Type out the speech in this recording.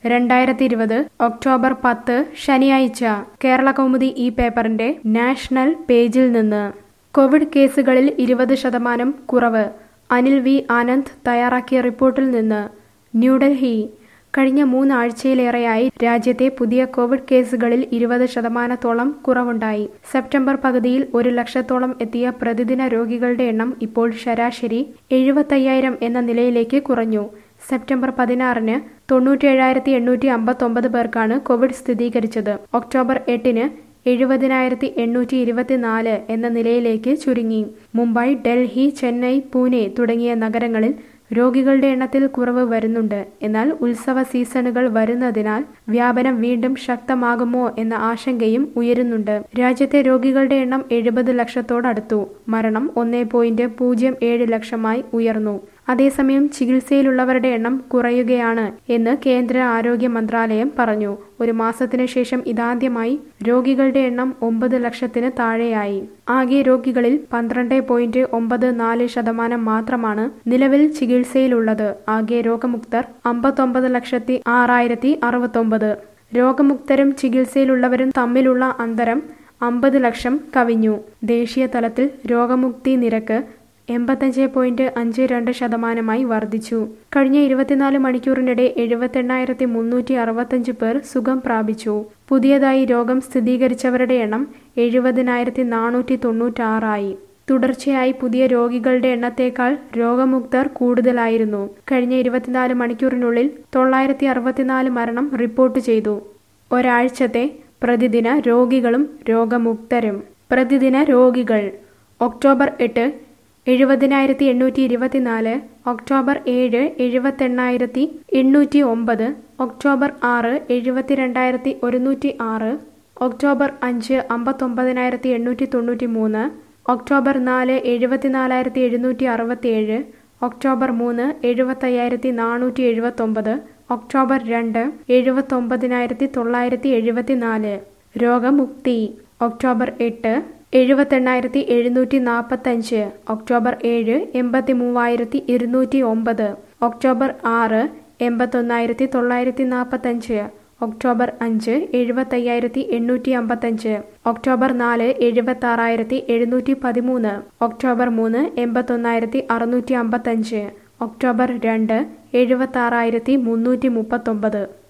രണ്ടായിരത്തി ഇരുപത് ഒക്ടോബർ പത്ത് ശനിയാഴ്ച കേരള കൗമുദി ഈ പേപ്പറിന്റെ നാഷണൽ പേജിൽ നിന്ന് കോവിഡ് കേസുകളിൽ ഇരുപത് ശതമാനം കുറവ് അനിൽ വി ആനന്ദ് തയ്യാറാക്കിയ റിപ്പോർട്ടിൽ നിന്ന് ന്യൂഡൽഹി കഴിഞ്ഞ മൂന്നാഴ്ചയിലേറെയായി രാജ്യത്തെ പുതിയ കോവിഡ് കേസുകളിൽ ഇരുപത് ശതമാനത്തോളം കുറവുണ്ടായി സെപ്റ്റംബർ പകുതിയിൽ ഒരു ലക്ഷത്തോളം എത്തിയ പ്രതിദിന രോഗികളുടെ എണ്ണം ഇപ്പോൾ ശരാശരി എഴുപത്തയ്യായിരം എന്ന നിലയിലേക്ക് കുറഞ്ഞു സെപ്റ്റംബർ പതിനാറിന് തൊണ്ണൂറ്റേഴായിരത്തി എണ്ണൂറ്റി അമ്പത്തൊമ്പത് പേർക്കാണ് കോവിഡ് സ്ഥിരീകരിച്ചത് ഒക്ടോബർ എട്ടിന് എഴുപതിനായിരത്തി എണ്ണൂറ്റി ഇരുപത്തിനാല് എന്ന നിലയിലേക്ക് ചുരുങ്ങി മുംബൈ ഡൽഹി ചെന്നൈ പൂനെ തുടങ്ങിയ നഗരങ്ങളിൽ രോഗികളുടെ എണ്ണത്തിൽ കുറവ് വരുന്നുണ്ട് എന്നാൽ ഉത്സവ സീസണുകൾ വരുന്നതിനാൽ വ്യാപനം വീണ്ടും ശക്തമാകുമോ എന്ന ആശങ്കയും ഉയരുന്നുണ്ട് രാജ്യത്തെ രോഗികളുടെ എണ്ണം എഴുപത് ലക്ഷത്തോടടുത്തു മരണം ഒന്നേ പോയിന്റ് പൂജ്യം ഏഴ് ലക്ഷമായി ഉയർന്നു അതേസമയം ചികിത്സയിലുള്ളവരുടെ എണ്ണം കുറയുകയാണ് എന്ന് കേന്ദ്ര ആരോഗ്യ മന്ത്രാലയം പറഞ്ഞു ഒരു മാസത്തിനു ശേഷം ഇതാദ്യമായി രോഗികളുടെ എണ്ണം ഒമ്പത് ലക്ഷത്തിന് താഴെയായി ആകെ രോഗികളിൽ പന്ത്രണ്ട് പോയിന്റ് ഒമ്പത് നാല് ശതമാനം മാത്രമാണ് നിലവിൽ ചികിത്സയിലുള്ളത് ആകെ രോഗമുക്തർ അമ്പത്തൊമ്പത് ലക്ഷത്തി ആറായിരത്തി അറുപത്തൊമ്പത് രോഗമുക്തരും ചികിത്സയിലുള്ളവരും തമ്മിലുള്ള അന്തരം അമ്പത് ലക്ഷം കവിഞ്ഞു ദേശീയ തലത്തിൽ രോഗമുക്തി നിരക്ക് എൺപത്തഞ്ച് പോയിന്റ് അഞ്ച് രണ്ട് ശതമാനമായി വർദ്ധിച്ചു കഴിഞ്ഞ ഇരുപത്തിനാല് മണിക്കൂറിനിടെ എഴുപത്തെണ്ണായിരത്തി മുന്നൂറ്റി അറുപത്തഞ്ച് പേർ സുഖം പ്രാപിച്ചു പുതിയതായി രോഗം സ്ഥിരീകരിച്ചവരുടെ എണ്ണം എഴുപതിനായിരത്തി നാനൂറ്റി തൊണ്ണൂറ്റാറായി തുടർച്ചയായി പുതിയ രോഗികളുടെ എണ്ണത്തേക്കാൾ രോഗമുക്തർ കൂടുതലായിരുന്നു കഴിഞ്ഞ ഇരുപത്തിനാല് മണിക്കൂറിനുള്ളിൽ തൊള്ളായിരത്തി അറുപത്തിനാല് മരണം റിപ്പോർട്ട് ചെയ്തു ഒരാഴ്ചത്തെ പ്രതിദിന രോഗികളും രോഗമുക്തരും പ്രതിദിന രോഗികൾ ഒക്ടോബർ എട്ട് എഴുപതിനായിരത്തി എണ്ണൂറ്റി ഇരുപത്തിനാല് ഒക്ടോബർ ഏഴ് എഴുപത്തെണ്ണായിരത്തി എണ്ണൂറ്റി ഒമ്പത് ഒക്ടോബർ ആറ് എഴുപത്തിരണ്ടായിരത്തി ഒരുന്നൂറ്റി ആറ് ഒക്ടോബർ അഞ്ച് അമ്പത്തൊമ്പതിനായിരത്തി എണ്ണൂറ്റി തൊണ്ണൂറ്റി മൂന്ന് ഒക്ടോബർ നാല് എഴുപത്തിനാലായിരത്തി എഴുന്നൂറ്റി അറുപത്തിയേഴ് ഒക്ടോബർ മൂന്ന് എഴുപത്തയ്യായിരത്തി നാനൂറ്റി എഴുപത്തൊമ്പത് ഒക്ടോബർ രണ്ട് എഴുപത്തൊമ്പതിനായിരത്തി തൊള്ളായിരത്തി എഴുപത്തിനാല് രോഗമുക്തി ഒക്ടോബർ എട്ട് എഴുപത്തെണ്ണായിരത്തി എഴുന്നൂറ്റി നാൽപ്പത്തഞ്ച് ഒക്ടോബർ ഏഴ് എൺപത്തി മൂവായിരത്തി ഇരുന്നൂറ്റി ഒമ്പത് ഒക്ടോബർ ആറ് എൺപത്തൊന്നായിരത്തി തൊള്ളായിരത്തി നാൽപ്പത്തഞ്ച് ഒക്ടോബർ അഞ്ച് എഴുപത്തയ്യായിരത്തി എണ്ണൂറ്റി അമ്പത്തഞ്ച് ഒക്ടോബർ നാല് എഴുപത്താറായിരത്തി എഴുന്നൂറ്റി പതിമൂന്ന് ഒക്ടോബർ മൂന്ന് എൺപത്തൊന്നായിരത്തി അറുന്നൂറ്റി അമ്പത്തഞ്ച് ഒക്ടോബർ രണ്ട് എഴുപത്താറായിരത്തി മുന്നൂറ്റി മുപ്പത്തൊമ്പത്